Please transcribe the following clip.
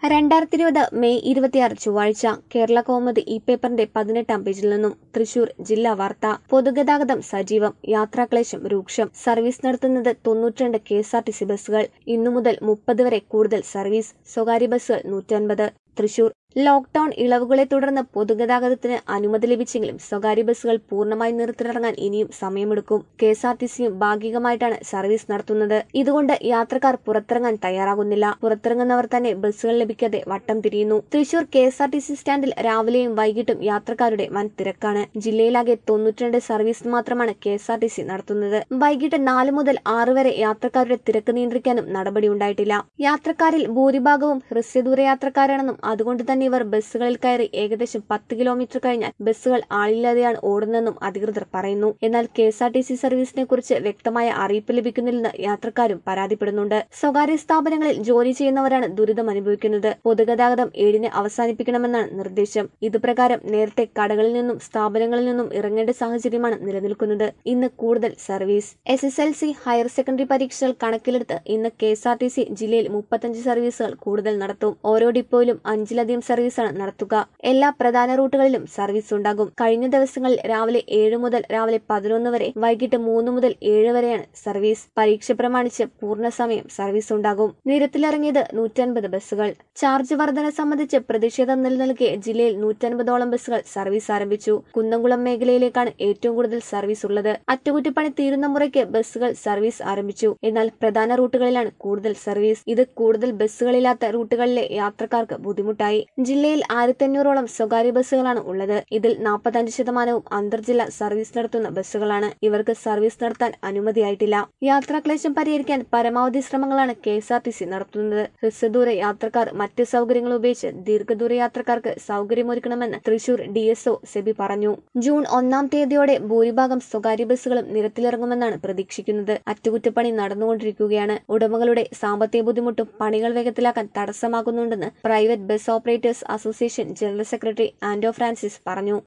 രണ്ടായിരത്തി ഇരുപത് മെയ് ഇരുപത്തിയാറ് ചൊവ്വാഴ്ച കേരള കൗമുദി ഈ പേപ്പറിന്റെ പതിനെട്ടാം പേജിൽ നിന്നും തൃശൂർ ജില്ലാ വാർത്ത പൊതുഗതാഗതം സജീവം യാത്രാക്ലേശം രൂക്ഷം സർവീസ് നടത്തുന്നത് തൊണ്ണൂറ്റിരണ്ട് K S R T C ബസ്സുകൾ ഇന്നു മുതൽ മുപ്പത് വരെ കൂടുതൽ സർവീസ് സ്വകാര്യ ബസ്സുകൾ നൂറ്റൻപത് തൃശൂർ ലോക്ഡൌൺ ഇളവുകളെ തുടർന്ന് പൊതുഗതാഗതത്തിന് അനുമതി ലഭിച്ചെങ്കിലും സ്വകാര്യ ബസ്സുകൾ പൂർണ്ണമായി നിർത്തിലിറങ്ങാൻ ഇനിയും സമയമെടുക്കും കെ എസ് ആർ ടി സിയും ഭാഗികമായിട്ടാണ് സർവീസ് നടത്തുന്നത് ഇതുകൊണ്ട് യാത്രക്കാർ പുറത്തിറങ്ങാൻ തയ്യാറാകുന്നില്ല പുറത്തിറങ്ങുന്നവർ തന്നെ ബസ്സുകൾ ലഭിക്കാതെ വട്ടം തിരിയുന്നു Thrissur K S R T C സ്റ്റാൻഡിൽ രാവിലെയും വൈകിട്ടും യാത്രക്കാരുടെ വൻ തിരക്കാണ് ജില്ലയിലാകെ തൊണ്ണൂറ്റിരണ്ട് സർവീസ് മാത്രമാണ് K S R T C നടത്തുന്നത് വൈകിട്ട് നാല് മുതൽ ആറ് വരെ യാത്രക്കാരുടെ തിരക്ക് നിയന്ത്രിക്കാനും നടപടിയുണ്ടായിട്ടില്ല യാത്രക്കാരിൽ ഭൂരിഭാഗവും ഹ്രസ്വദൂര യാത്രക്കാരാണെന്നും അതുകൊണ്ട് തന്നെ ഇവർ ബസ്സുകളിൽ കയറി ഏകദേശം പത്ത് കിലോമീറ്റർ കഴിഞ്ഞാൽ ബസ്സുകൾ ആളില്ലാതെയാണ് ഓടുന്നതെന്നും അധികൃതർ പറയുന്നു എന്നാൽ K S R T C സർവീസിനെ കുറിച്ച് വ്യക്തമായ അറിയിപ്പ് ലഭിക്കുന്നില്ലെന്ന് യാത്രക്കാരും പരാതിപ്പെടുന്നുണ്ട് സ്വകാര്യ സ്ഥാപനങ്ങളിൽ ജോലി ചെയ്യുന്നവരാണ് ദുരിതം അനുഭവിക്കുന്നത് പൊതുഗതാഗതം ഏഴിന് അവസാനിപ്പിക്കണമെന്നാണ് നിർദ്ദേശം ഇതുപ്രകാരം നേരത്തെ കടകളിൽ നിന്നും സ്ഥാപനങ്ങളിൽ നിന്നും ഇറങ്ങേണ്ട സാഹചര്യമാണ് നിലനിൽക്കുന്നത് ഇന്ന് കൂടുതൽ service S S L C higher secondary പരീക്ഷകൾ കണക്കിലെടുത്ത് ഇന്ന് K S R T C ജില്ലയിൽ മുപ്പത്തഞ്ച് സർവീസുകൾ കൂടുതൽ നടത്തും ഓരോ ഡിപ്പോയിലും അഞ്ചിലധികം സർവീസാണ് നടത്തുക എല്ലാ പ്രധാന റൂട്ടുകളിലും സർവീസ് ഉണ്ടാകും കഴിഞ്ഞ ദിവസങ്ങളിൽ രാവിലെ ഏഴ് മുതൽ രാവിലെ പതിനൊന്ന് വരെ വൈകിട്ട് മൂന്ന് മുതൽ ഏഴ് വരെയാണ് സർവീസ് പരീക്ഷ പ്രമാണിച്ച് പൂർണ്ണസമയം സർവീസ് ഉണ്ടാകും നിരത്തിലിറങ്ങിയത് നൂറ്റൻപത് ബസ്സുകൾ ചാർജ് വർധന സംബന്ധിച്ച് പ്രതിഷേധം നിലനിൽക്കെ ജില്ലയിൽ നൂറ്റൻപതോളം ബസ്സുകൾ സർവീസ് ആരംഭിച്ചു കുന്നംകുളം മേഖലയിലേക്കാണ് ഏറ്റവും കൂടുതൽ സർവീസ് ഉള്ളത് അറ്റകുറ്റപ്പണി തീരുന്ന മുറയ്ക്ക് ബസ്സുകൾ സർവീസ് ആരംഭിച്ചു എന്നാൽ പ്രധാന റൂട്ടുകളിലാണ് കൂടുതൽ സർവീസ് ഇത് കൂടുതൽ ബസ്സുകളില്ലാത്ത റൂട്ടുകളിലെ യാത്രക്കാർക്ക് ബുദ്ധിമുട്ടായി ജില്ലയിൽ ആയിരത്തഞ്ഞൂറോളം സ്വകാര്യ ബസ്സുകളാണ് ഉള്ളത് ഇതിൽ നാൽപ്പത്തഞ്ച് ശതമാനവും അന്തർജില്ലാ സർവീസ് നടത്തുന്ന ബസ്സുകളാണ് ഇവർക്ക് സർവീസ് നടത്താൻ അനുമതിയായിട്ടില്ല യാത്രാക്ലേശം പരിഹരിക്കാൻ പരമാവധി ശ്രമങ്ങളാണ് K S R T C നടത്തുന്നത് ഹ്രസ്വദൂര യാത്രക്കാർ മറ്റ് സൗകര്യങ്ങൾ ഉപയോഗിച്ച് ദീർഘദൂര യാത്രക്കാർക്ക് സൗകര്യമൊരുക്കണമെന്ന് Thrissur D S O Sebi പറഞ്ഞു ജൂൺ ഒന്നാം തീയതിയോടെ ഭൂരിഭാഗം സ്വകാര്യ ബസ്സുകളും നിരത്തിലിറങ്ങുമെന്നാണ് പ്രതീക്ഷിക്കുന്നത് അറ്റകുറ്റപ്പണി നടന്നുകൊണ്ടിരിക്കുകയാണ് ഉടമകളുടെ സാമ്പത്തിക ബുദ്ധിമുട്ടും പണികൾ വേഗത്തിലാക്കാൻ തടസ്സമാകുന്നുണ്ടെന്ന് private bus operators association general secretary Anto Francis പറഞ്ഞു